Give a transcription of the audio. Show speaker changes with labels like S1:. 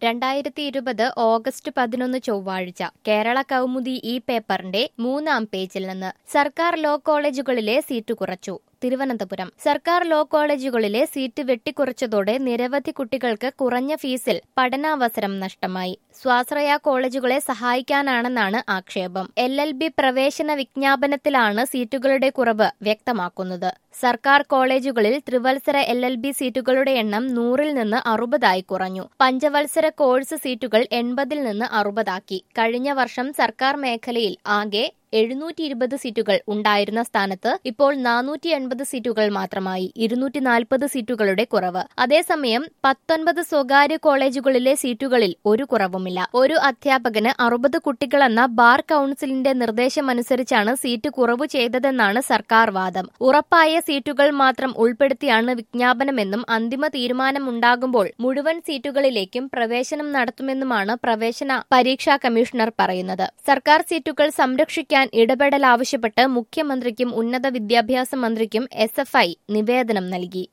S1: രണ്ടായിരത്തി ഇരുപത് ഓഗസ്റ്റ് പതിനൊന്ന് ചൊവ്വാഴ്ച കേരള കൗമുദി ഈ പേപ്പറിന്റെ മൂന്നാം പേജിൽ നിന്ന് സർക്കാർ ലോ കോളേജുകളിലെ സീറ്റ് കുറച്ചു തിരുവനന്തപുരം സർക്കാർ ലോ കോളേജുകളിലെ സീറ്റ് വെട്ടിക്കുറച്ചതോടെ നിരവധി കുട്ടികൾക്ക് കുറഞ്ഞ ഫീസിൽ പഠനാവസരം നഷ്ടമായി സ്വാശ്രയ കോളേജുകളെ സഹായിക്കാനാണെന്നാണ് ആക്ഷേപം എൽ എൽ ബി പ്രവേശന വിജ്ഞാപനത്തിലാണ് സീറ്റുകളുടെ കുറവ് വ്യക്തമാക്കുന്നത് സർക്കാർ കോളേജുകളിൽ ത്രിവത്സര എൽ എൽ ബി സീറ്റുകളുടെ എണ്ണം നൂറിൽ നിന്ന് അറുപതായി കുറഞ്ഞു പഞ്ചവത്സര കോഴ്സ് സീറ്റുകൾ എൺപതിൽ നിന്ന് അറുപതാക്കി കഴിഞ്ഞ വർഷം സർക്കാർ മേഖലയിൽ ആകെ എഴുന്നൂറ്റി ഇരുപത് സീറ്റുകൾ ഉണ്ടായിരുന്ന സ്ഥാനത്ത് ഇപ്പോൾ നാനൂറ്റി എൺപത് സീറ്റുകൾ മാത്രമായി ഇരുന്നൂറ്റി നാൽപ്പത് സീറ്റുകളുടെ കുറവ് അതേസമയം പത്തൊൻപത് സ്വകാര്യ കോളേജുകളിലെ സീറ്റുകളിൽ ഒരു കുറവുമില്ല ഒരു അധ്യാപകന് അറുപത് കുട്ടികളെന്ന ബാർ കൌൺസിലിന്റെ നിർദ്ദേശമനുസരിച്ചാണ് സീറ്റ് കുറവ് ചെയ്തതെന്നാണ് സർക്കാർ വാദം ഉറപ്പായ സീറ്റുകൾ മാത്രം ഉൾപ്പെടുത്തിയാണ് വിജ്ഞാപനമെന്നും അന്തിമ തീരുമാനമുണ്ടാകുമ്പോൾ മുഴുവൻ സീറ്റുകളിലേക്കും പ്രവേശനം നടത്തുമെന്നുമാണ് പ്രവേശന പരീക്ഷാ കമ്മീഷണർ പറയുന്നത് സർക്കാർ സീറ്റുകൾ സംരക്ഷിക്കാൻ ഇടപെടൽ ആവശ്യപ്പെട്ട് മുഖ്യമന്ത്രിക്കും ഉന്നത വിദ്യാഭ്യാസ മന്ത്രിക്കും എസ് നിവേദനം നൽകി